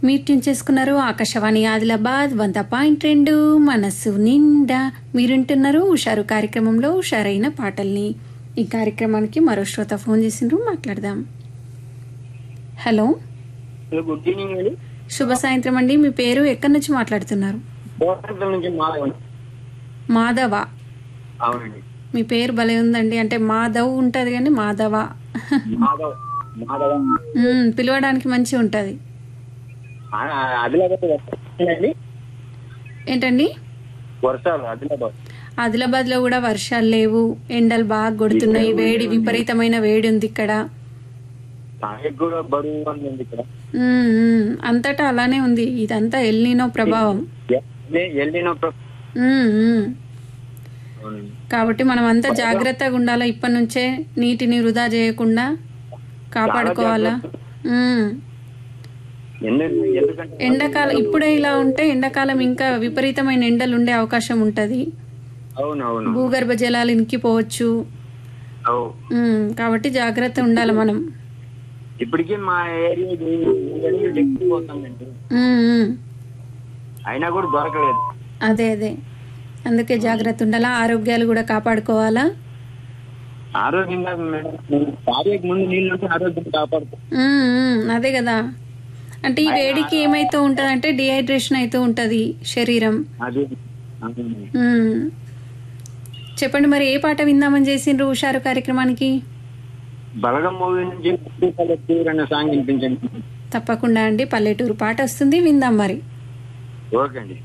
మీరు ట్యూన్ చేసుకున్నారు ఆకాశవాణి ఆదిలాబాద్ వంద పాయింట్ రెండు మనస్సు నిండా మీరుంటున్నారు హుషారు కార్యక్రమంలో హుషారైన పాటల్ని ఈ కార్యక్రమానికి మరో శ్రోత ఫోన్ చేసిండ్రు మాట్లాడదాం హలో హలో గుడ్ ఈవినింగ్ అండి శుభ సాయంత్రం అండి మీ పేరు ఎక్కడి నుంచి మాట్లాడుతున్నారు కోటంతం నుంచి మాధవ్ మాధవ అవునండి మీ పేరు భలే ఉందండి అంటే మాధవ్ ఉంటది కానీ మాధవ మాధవ్ మాధవ్ మ్మ్, పిలవడానికి మంచిగా ఉంటది ఆదిలాబాద్ వర్షాలండి ఏంటండి వర్షాలు ఆదిలాబాద్ ఆదిలాబాద్ లో కూడా వర్షాలు లేవు ఎండలు బాగా కొడుతున్నాయి వేడి విపరీతమైన వేడి ఉంది ఇక్కడ తాగేకి కూడా బరువు అని ఉంది ఇక్కడ మ్మ్, మ్మ్. అంతటా అలానే ఉంది ఇదంతా ఎల్నినో ప్రభావం వెళ్ళిన మ్మ్, మ్మ్. కాబట్టి మనం అంతా జాగ్రత్తగా ఉండాలా ఇప్పటి నుంచే నీటిని వృధా చేయకుండా కాపాడుకోవాలా మ్మ్. ఎందుకంటే ఎండాకాలం ఇప్పుడే ఇలా ఉంటే ఎండాకాలం ఇంకా విపరీతమైన ఎండలు ఉండే అవకాశం ఉంటది అవును అవును భూగర్భ జలాలు ఇంకిపోవచ్చు అవు మ్మ్. కాబట్టి జాగ్రత్త ఉండాలి మనం ఇప్పటికీ మా ఏరియా ఎక్కిపోతుందండి మ్మ్, మ్మ్. అయినా కూడా దొరకలేదు అదే అదే అందుకే జాగ్రత్త ఉండాలా ఆరోగ్యాలు కూడా కాపాడుకోవాలా ఆరోగ్యంగా మేడం తాగేకి ముందు నీళ్ళు ఉంటే ఆరోగ్యం కాపాడుతాం మ్మ్, మ్మ్. అదే కదా అంటే ఈ వేడికి ఏమైతూ ఉంటది అంటే డిహైడ్రేషన్ అవుతూ ఉంటది శరీరం అది అవును. మ్మ్. చెప్పండి మరి ఏ పాట విందామని చేసిండ్రు హుషారు కార్యక్రమానికి బలగం మూవీ నుంచి పల్లెటూరు అనే సాంగ్ వినిపించండి తప్పకుండా అండి పల్లెటూరు పాట వస్తుంది విందాం మరి ఓకే అండి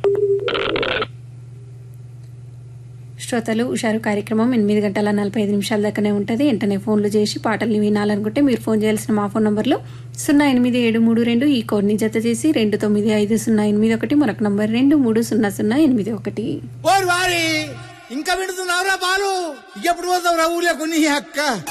శ్రోతలు హుషారు కార్యక్రమం ఎనిమిది గంటల నలభై ఐదు నిమిషాల దాకానే ఉంటుంది వెంటనే ఫోన్లు చేసి పాటల్ని వినాలనుకుంటే మీరు ఫోన్ చేయాల్సిన మా ఫోన్ నంబర్లు సున్నా ఎనిమిది ఏడు మూడు రెండు ఈ కోడ్ని జత చేసి రెండు తొమ్మిది ఐదు సున్నా ఎనిమిది ఒకటి మరొక నంబర్ రెండు మూడు సున్నా సున్నా ఎనిమిది ఒకటి ఓరి వారి ఇంకా వింటున్నావురా బాలు ఎప్పుడు పోతావు రా ఊర్లో కొన్ని అక్క